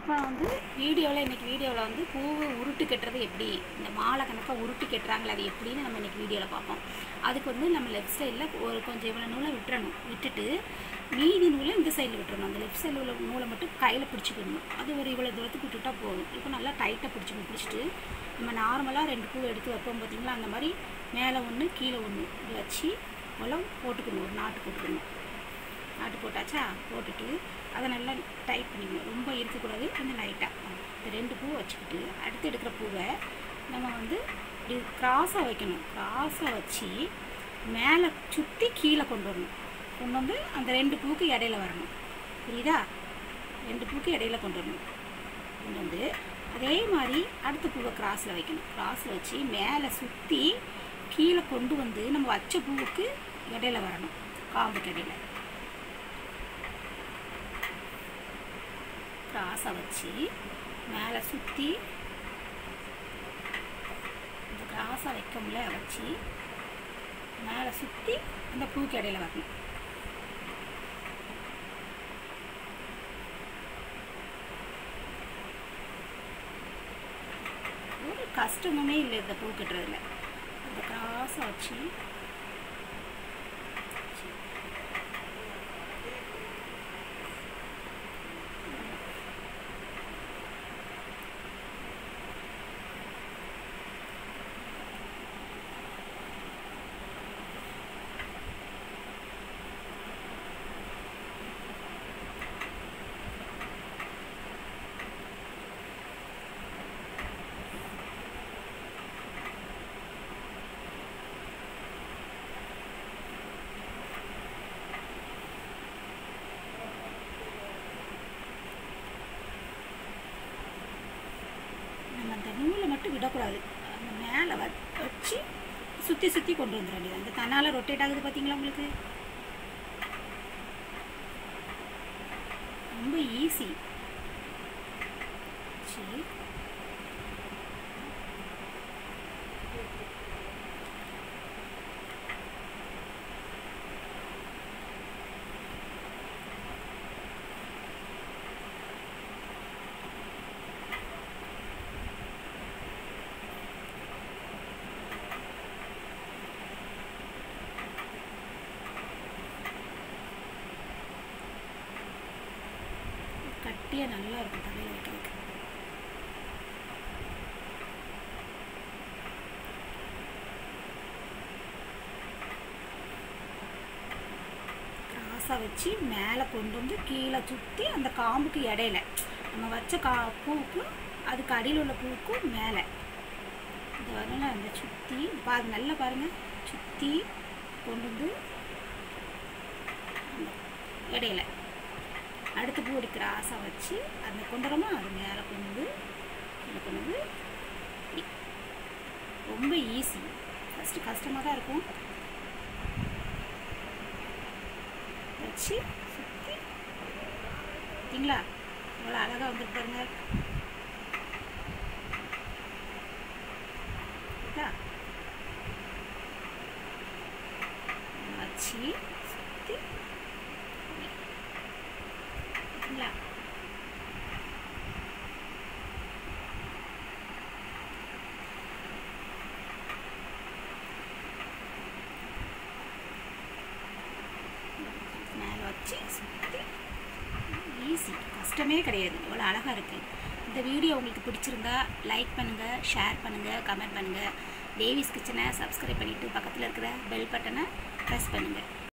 இப்போ வந்து வீடியோவில் இன்றைக்கி வீடியோவில் வந்து பூவு உருட்டு கட்டுறது எப்படி இந்த மாலை கணக்காக உருட்டி கட்டுறாங்களே அது எப்படின்னு நம்ம இன்றைக்கி வீடியோவில் பார்ப்போம் அதுக்கு வந்து நம்ம லெஃப்ட் சைடில் ஒரு கொஞ்சம் இவ்வளோ நூலை விட்டுறணும் விட்டுட்டு மீதி நூலை இந்த சைடில் விட்டுறணும் அந்த லெஃப்ட் சைடில் உள்ள நூலை மட்டும் கையில் பிடிச்சிக்கணும் அது ஒரு இவ்வளோ தூரத்துக்கு விட்டுட்டா போதும் இப்போ நல்லா டைட்டாக பிடிச்சிக்கணும் பிடிச்சிட்டு நம்ம நார்மலாக ரெண்டு பூ எடுத்து வைப்போம் பார்த்தீங்களா அந்த மாதிரி மேலே ஒன்று கீழே ஒன்று இப்படி வச்சு உலம் போட்டுக்கணும் ஒரு நாட்டு போட்டுக்கணும் நாட்டு போட்டாச்சா போட்டுட்டு அதை நல்லா டைட் பண்ணிக்கணும் ரொம்ப இருக்கக்கூடாது கொஞ்சம் லைட்டாக இந்த ரெண்டு பூ வச்சுக்கிட்டு அடுத்து எடுக்கிற பூவை நம்ம வந்து இப்படி கிராஸாக வைக்கணும் கிராஸாக வச்சு மேலே சுற்றி கீழே கொண்டு வரணும் கொண்டு வந்து அந்த ரெண்டு பூக்கு இடையில வரணும் புரியுதா ரெண்டு பூக்கு இடையில கொண்டு வரணும் கொண்டு வந்து அதே மாதிரி அடுத்த பூவை கிராஸில் வைக்கணும் கிராஸில் வச்சு மேலே சுற்றி கீழே கொண்டு வந்து நம்ம வச்ச பூவுக்கு இடையில வரணும் காம்புக்கு இடையில கிராஸை வச்சு மேலே சுற்றி இந்த கிராஸை வைக்கமுல வச்சு மேலே சுற்றி அந்த பூக்கு இடையில வரணும் ஒரு கஷ்டமுமே இல்லை இந்த பூ கட்டுறதுல அந்த கிராஸை வச்சு நம்ம அந்த நூலை மட்டும் விடக்கூடாது அந்த மேலே வ வச்சு சுற்றி சுற்றி கொண்டு வந்துட வேண்டியது அந்த தன்னால் ரொட்டேட் ஆகுது பார்த்தீங்களா உங்களுக்கு ரொம்ப ஈஸி சரி கட்டியாக நல்லா இருக்கும் தலையில் வைக்கிறதுக்கு கிராஸாக வச்சு மேலே கொண்டு வந்து கீழே சுற்றி அந்த காம்புக்கு இடையில நம்ம வச்ச கா பூவுக்கு அதுக்கு அடியில் உள்ள பூவுக்கும் மேலே இது வரல அந்த சுற்றி பாரு நல்லா பாருங்கள் சுற்றி கொண்டு வந்து அந்த இடையில அடுத்த பூ எடுக்கிற ஆசை வச்சு அந்த கொண்டுறோமா அது மேலே கொண்டு வந்து இதை கொண்டு வந்து இப்படி. ரொம்ப ஈஸி ஃபஸ்ட்டு கஷ்டமாக தான் இருக்கும் வச்சு சுற்றி பார்த்தீங்களா எவ்வளோ அழகாக வந்துட்டு பாருங்க இதா. வச்சு சுற்றி பார்த்தீங்களா மேலே வச்சு சுற்றி ஈஸி கஷ்டமே கிடையாது இவ்வளோ அழகாக இருக்குது இந்த வீடியோ உங்களுக்கு பிடிச்சிருந்தா லைக் பண்ணுங்கள் ஷேர் பண்ணுங்கள் கமெண்ட் பண்ணுங்கள் தேவிஸ் கிச்சனை சப்ஸ்கிரைப் பண்ணிவிட்டு பக்கத்தில் இருக்கிற பெல் பட்டனை ப்ரெஸ் பண்ணுங்கள்